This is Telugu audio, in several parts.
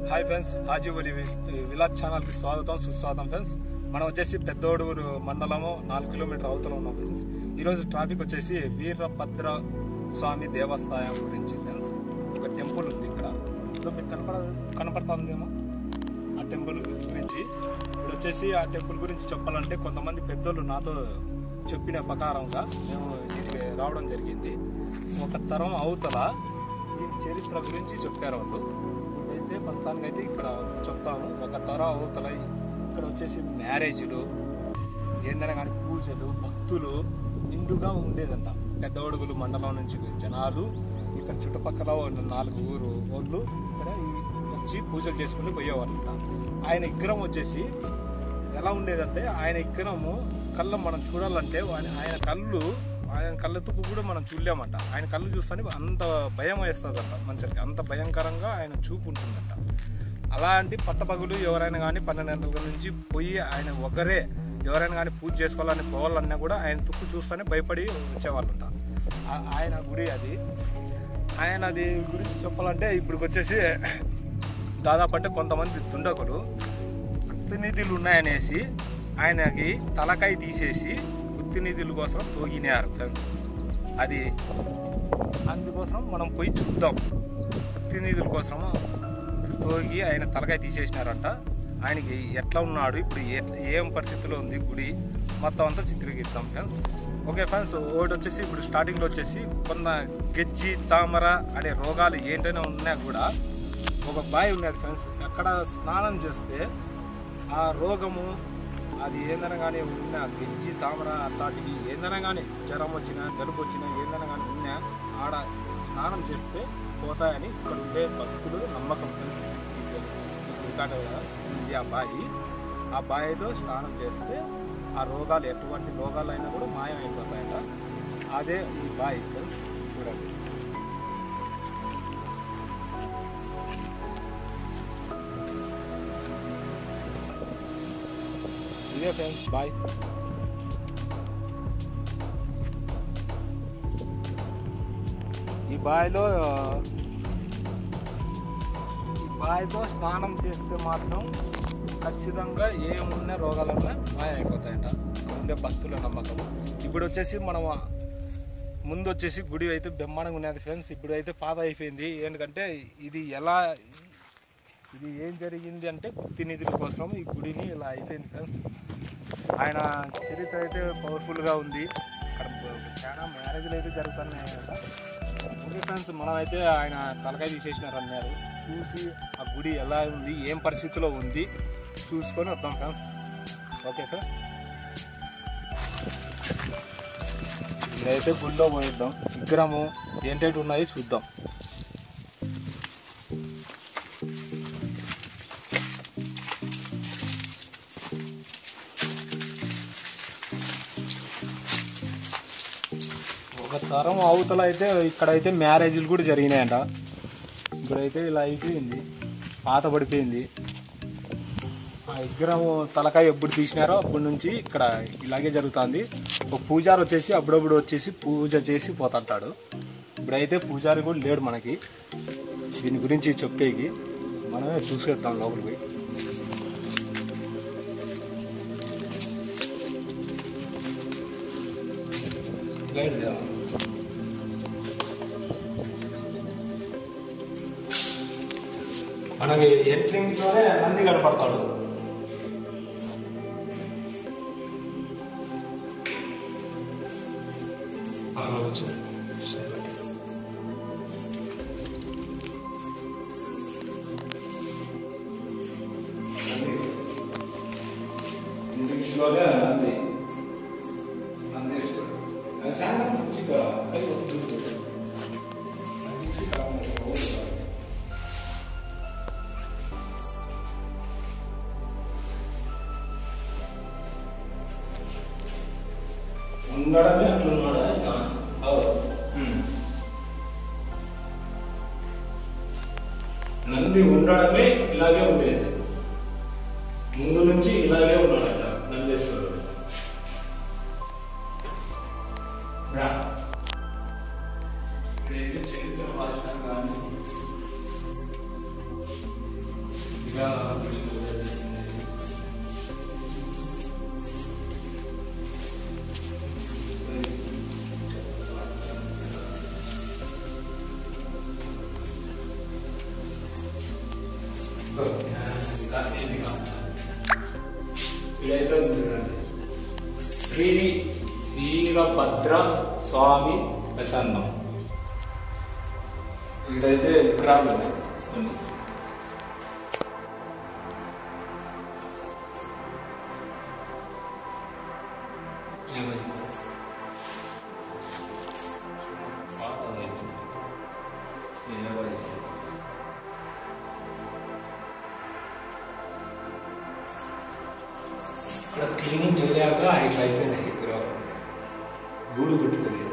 Hi friends Haji Oli village channel కి స్వాగతం సుస్వాగతం ఫ్రెండ్స్ మనం వచ్చేసి పెద్దోడుగురు మండలము నాలుగు కిలోమీటర్ అవతల ఉన్నాం ఫ్రెండ్స్ ఈ రోజు ట్రాఫిక్ వచ్చేసి వీరభద్ర స్వామి దేవస్థానం గురించి ఫ్రెండ్స్ ఒక టెంపుల్ ఉంది ఇక్కడ ఇప్పుడు మీకు కనపడ కనపడుతుందేమో ఆ టెంపుల్ గురించి ఇప్పుడు వచ్చేసి ఆ టెంపుల్ గురించి చెప్పాలంటే కొంతమంది పెద్దోళ్ళు నాతో చెప్పిన ప్రకారంగా మేము ఇక్కడికి రావడం జరిగింది ఒక తరం అవతల ఈ చరిత్ర గురించి చెప్పారు వాళ్ళు అయితే ప్రస్తుతానికి అయితే ఇక్కడ చెప్తాము ఒక తరం అవతల ఇక్కడ వచ్చేసి మ్యారేజ్లు ఏందైనా కానీ పూజలు భక్తులు నిండుగా ఉండేదంట పెద్దవడుగులు మండలం నుంచి జనాలు ఇక్కడ చుట్టుపక్కల ఉన్న నాలుగు ఊరు వాళ్ళు ఇక్కడ ఈ- వచ్చి పూజలు చేసుకుని పోయేవాళ్ళంట ఆయన విగ్రహం వచ్చేసి ఎలా ఉండేదంటే ఆయన విగ్రహము కళ్ళ మనం చూడాలంటే ఆయన- ఆయన కళ్ళు ఆయన కళ్ళెత్తుకు కూడా మనం చూడలేమంట ఆయన కళ్ళు చూస్తే అంత భయం వేస్తుందంట మనుషులకి అంత భయంకరంగా ఆయన చూపు ఉంటుందంట అలాంటి పట్టపగులు ఎవరైనా కానీ పన్నెండు గంటల నుంచి పోయి ఆయన ఒకరే ఎవరైనా కానీ పూజ చేసుకోవాలని పోవాలన్నా కూడా ఆయన తుక్కు చూస్తేనే భయపడి వచ్చేవాళ్ళంట ఆ- ఆయన గుడి అది ఆయన అది గురించి చెప్పాలంటే ఇప్పుడు వచ్చేసి దాదాపు అంటే కొంతమంది దుండకులు గుర్తునిధులు ఉన్నాయనేసి ఆయనకి తలకాయ తీసేసి గుర్తునిధుల కోసం తోగినారు ఫ్రెండ్స్ అది అందుకోసం మనం పోయి చూద్దాం గుర్తునిధుల కోసం తోగి ఆయన తలకాయ తీసేసినారంట ఆయనకి ఎట్లా ఉన్నాడు ఇప్పుడు ఏ- ఏం పరిస్థితిలో ఉంది గుడి మొత్తం అంతా చిత్రీకరిద్దాం ఫ్రెండ్స్ ఓకే ఫ్రెండ్స్ ఒకటి వచ్చేసి ఇప్పుడు స్టార్టింగ్లో వచ్చేసి కొంత గెజ్జి తామర అనే రోగాలు ఏంటైనా ఉన్నా కూడా ఒక బావి ఉన్నది ఫ్రెండ్స్ అక్కడ స్నానం చేస్తే ఆ రోగము అది ఏందైనా కానీ ఉన్న గెజ్జి తామర అట్లాంటివి ఏందైనా కానీ జ్వరం వచ్చినా జలుబు వచ్చినా ఏందైనా కానీ ఉన్నా ఆడ స్నానం చేస్తే పోతాయని ఇక్కడ ఉండే భక్తులు నమ్మకం ఫ్రెండ్స్ రికార్డ్ ఉంది ఆ బావి ఆ బావిలో స్నానం చేస్తే ఆ రోగాలు ఎటువంటి రోగాలైనా కూడా మాయం అయిపోతాయట అదే ఈ బావి ఫ్రెండ్స్ చూడండి ఇదే ఫ్రెండ్స్ బాయ్ ఈ బావిలో ఈ బావిలో స్నానం చేస్తే మాత్రం ఖచ్చితంగా ఏమున్న రోగాలన్నా మాయం అయిపోతాయంట ఉండే భక్తుల నమ్మకం ఇప్పుడు వచ్చేసి మనం ముందు వచ్చేసి గుడి అయితే బ్రహ్మాండంగా ఉన్నది ఫ్రెండ్స్ ఇప్పుడు అయితే పాత అయిపోయింది ఎందుకంటే ఇది ఎలా ఇది ఏం జరిగింది అంటే భక్తి నిధుల కోసం ఈ గుడిని ఇలా అయిపోయింది ఫ్రెండ్స్ ఆయన చరిత్ర అయితే పవర్ఫుల్గా ఉంది అక్కడ చాలా మ్యారేజ్లు అయితే జరుగుతున్నాయి కదా ఓకే ఫ్రెండ్స్ మనం అయితే ఆయన తలకాయ తీసేసినారు అన్నారు చూసి ఆ గుడి ఎలా ఉంది ఏం పరిస్థితిలో ఉంది చూసుకొని వద్దాం ఫ్రెండ్స్ ఓకే ఫ్రెండ్స్ ఇక్కడైతే గుడిలో పోయిద్దాం విగ్రహము ఏంటంటే ఉన్నాయో చూద్దాం ఒక తరం అవతల అయితే ఇక్కడైతే మ్యారేజ్లు కూడా జరిగినాయంట ఇప్పుడైతే ఇలా అయిపోయింది పాత పడిపోయింది ఆ విగ్రహం తలకాయ ఎప్పుడు తీసినారో అప్పటి నుంచి ఇక్కడ ఇలాగే జరుగుతుంది ఒక పూజారి వచ్చేసి అప్పుడప్పుడు వచ్చేసి పూజ చేసి పోతుంటాడు ఇప్పుడైతే పూజారి కూడా లేడు మనకి దీని గురించి చెప్పేకి మనమే చూసేద్దాం లోపలికి పోయి లైట్ తేవాలి. మనకి ఎంట్రింగ్ లోనే నంది కనపడతాడు అక్కడ వచ్చు ఇంగ్లీష్లోనే నంది నందీశ్వరుడు అది చాలా మంచిగా పైకి వస్తుంది. అది చూసి కావాలి. ఉండడమే అట్లున్నాడు ఆయన. అవును. నంది ఉండడమే ఇలాగే ఉండేది ముందు నుంచి ఇలాగే ఉన్నాడట నందీశ్వరుడు రా. ఇక్కడైతే చరిత్ర రాసినా కానీ ఇలా ఇదైతే ఉంది చూడండి శ్రీ వీరభద్ర స్వామి ప్రసన్నం ఇక్కడైతే విగ్రహాలు ఉన్నాయి కొన్ని. ఏమైంది? పాతదైంది. ఏమైంది? ఇక్కడ క్లీనింగ్ చేయలేక ఇట్లా అయిపోయినాయి ఇక్కడ గూడు పెట్టుకుని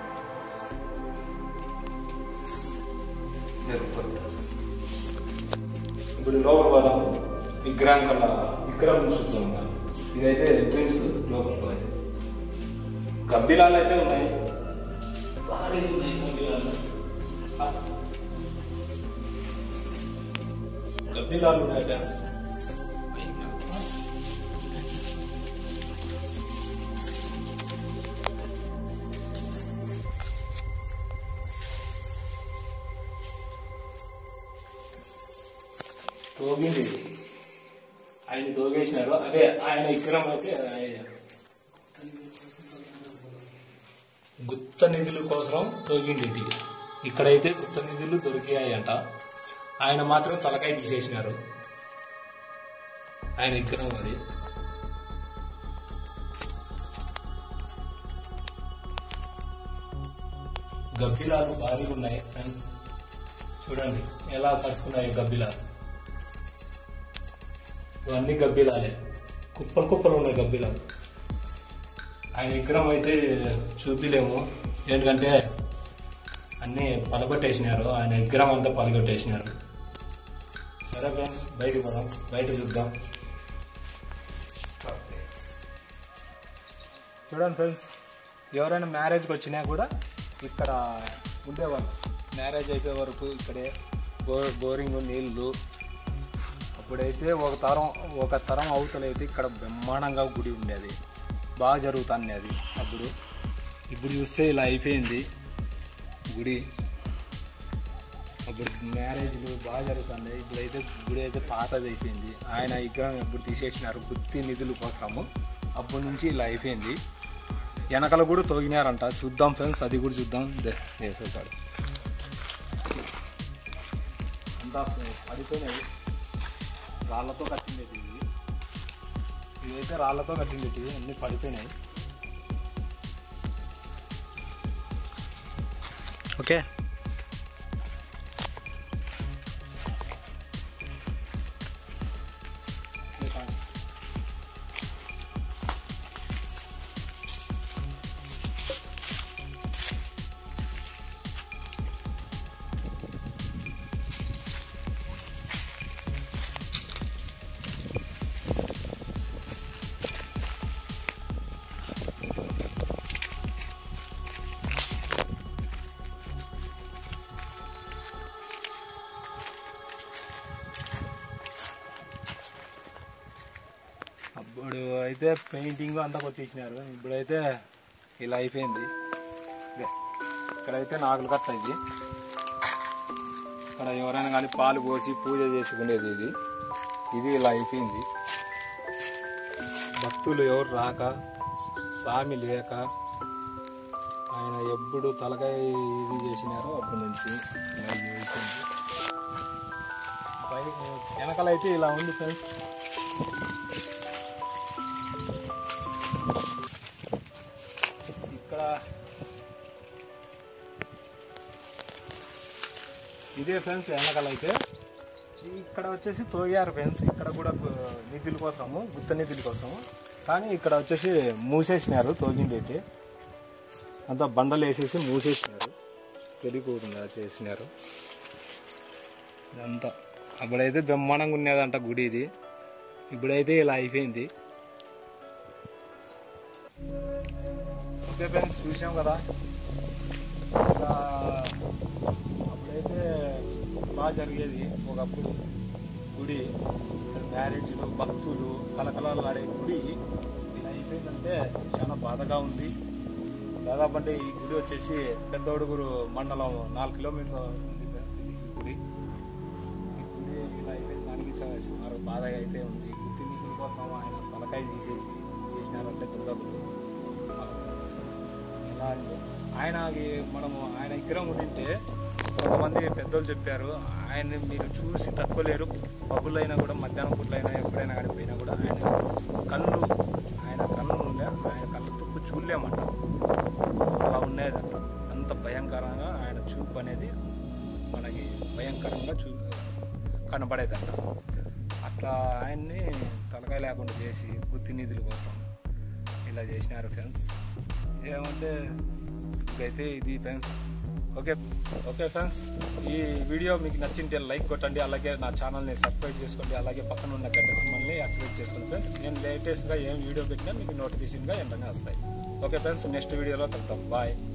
ఇప్పుడు లోపల పోదాం విగ్రహం కల్లా విగ్రహం చూద్దాం ఇదైతే ఎంట్రెన్స్ లోపల పోయి గబ్బిలాలు అయితే ఉన్నాయి భారీ ఉన్నాయి గబ్బిలాలు ఆ. గబ్బిలాలు ఉన్నాయి ఫ్రెండ్స్ తోగింది ఆయన తోగేసినారు అదే ఆయన విగ్రహం అయితే ఆయన- గుప్త నిధుల కోసం తోగింది ఇది. ఇక్కడైతే గుప్త నిధులు దొరికాయంట ఆయన మాత్రం తలకాయ తీసేసినారు ఆయన విగ్రహం అది గబ్బిలాలు భారీగా ఉన్నాయి ఫ్రెండ్స్ చూడండి ఎలా పరుచుకున్నాయి గబ్బిలాలు ఇవన్నీ గబ్బిలాలే కుప్పలు కుప్పలు ఉన్నాయి గబ్బిలాలు ఆయన విగ్రహం అయితే చూపిలేము ఎందుకంటే అన్నీ పలగొట్టేసినారు ఆయన విగ్రహం అంతా పలగొట్టేసినారు సరే ఫ్రెండ్స్ బయటకు పోదాం బయట చూద్దాం చూడండి ఫ్రెండ్స్ ఎవరైనా మ్యారేజ్కి వచ్చినా కూడా ఇక్కడ ఉండేవాళ్ళు మ్యారేజ్ అయిపోయే వరకు ఇక్కడే బో బోరింగ్ నీళ్ళు అప్పుడైతే ఒక తరం ఒక తరం అవతలైతే ఇక్కడ బ్రహ్మాండంగా గుడి ఉండేది బాగా జరుగుతుంది అది అప్పుడు ఇప్పుడు చూస్తే ఇలా అయిపోయింది గుడి అప్పుడు మ్యారేజ్లు బాగా జరుగుతున్నాయి ఇప్పుడైతే గుడి అయితే పాతది అయిపోయింది ఆయన విగ్రహం ఎప్పుడు తీసేసినారు గుత్తి నిధుల కోసము అప్పటి నుంచి ఇలా అయిపోయింది వెనకల కూడా తోగినారంట చూద్దాం ఫ్రెండ్స్ అది కూడా చూద్దాం దే- వేసేసాడు అంతా పడిపోయినాయి రాళ్ళతో కట్టిండేది ఇవి ఇవైతే రాళ్ళతో కట్టిండేటివి అన్ని పడిపోయినాయి ఓకే అప్పుడు అయితే పెయింటింగ్ అంతా కొట్టేసినారు ఇప్పుడైతే ఇలా అయిపోయింది ఇదే. ఇక్కడైతే నాగులు కట్ట ఇది ఇక్కడ ఎవరైనా కానీ పాలు పోసి పూజ చేసుకునేది ఇది ఇది ఇలా అయిపోయింది భక్తులు ఎవరు రాక సామి లేక ఆయన ఎప్పుడు తలకాయ ఇది చేసినారో అప్పటి నుంచి ఇలా ఇది అయిపోయింది పై వెనకాలైతే ఇలా ఉంది ఫ్రెండ్స్ ఇక్కడ ఇదే ఫ్రెండ్స్ వెనకాల అయితే ఇక్కడ వచ్చేసి తోగారు ఫ్రెండ్స్ ఇక్కడ కూడా గు- నిధుల కోసము గుత్త నిధుల కోసము కానీ ఇక్కడ వచ్చేసి మూసేసినారు తోగిండేటి అంతా బండలు వేసేసి మూసేసినారు తెలియకుండా చేసినారు ఇదంతా అప్పుడైతే బ్రహ్మాండంగా ఉన్నదంట గుడి ఇది ఇప్పుడైతే ఇలా అయిపోయింది ఓకే ఫ్రెండ్స్ చూసాం కదా ఇంకా అప్పుడైతే బాగా జరిగేది ఒకప్పుడు గుడి మ్యారేజ్లు భక్తులు కలకలాడే గుడి ఇలా అయిపోయిందంటే చాలా బాధగా ఉంది దాదాపు అంటే ఈ గుడి వచ్చేసి పెద్దోడుగురు మండలం నాలుగు కిలోమీటర్ ఉంది ఫ్రెండ్స్ ఇది ఈ గుడి ఈ గుడి ఇలా అయిపోయింది దానికి చాలా సుమారు బాధగా అయితే ఉంది గుర్తి నీకుల కోసం ఆయన తలకాయ తీసేసి చేసినారంటే దుర్గకులు ఎలా అంటే ఆయనకి మనము ఆయన విగ్రహం ఉండింటే కొంతమంది పెద్దోళ్ళు చెప్పారు ఆయన్ని మీరు చూసి తక్కువలేరు పగులైనా కూడా మధ్యాహ్నం పూట్లైనా ఎప్పుడైనా కానీ పోయినా కూడా ఆయన కళ్ళు ఆయన కళ్ళు ఉండే ఆయన కళ్ళు తుప్పు చూడలేమంట అలా ఉండేదంట అంత భయంకరంగా ఆయన చూపు అనేది మనకి భయంకరంగా చూ కనబడేదంట అట్లా ఆయన్ని తలకాయ లేకుండా చేసి గుత్తి నిధుల కోసం ఇలా చేసినారు ఫ్రెండ్స్ ఏమంటే ఇంకైతే ఇది ఫ్రెండ్స్ ఓకే ఓకే ఫ్రెండ్స్ ఈ వీడియో మీకు నచ్చింటే లైక్ కొట్టండి అలాగే నా ఛానల్ని సబ్స్క్రైబ్ చేసుకోండి అలాగే పక్కన ఉన్న గంట సింబల్ని యాక్టివేట్ చేసుకోండి ఫ్రెండ్స్ నేను లేటెస్ట్గా ఏం వీడియో పెట్టినా మీకు నోటిఫికేషన్గా వెంటనే వస్తాయి ఓకే ఫ్రెండ్స్ నెక్స్ట్ వీడియోలో కలుద్దాం బాయ్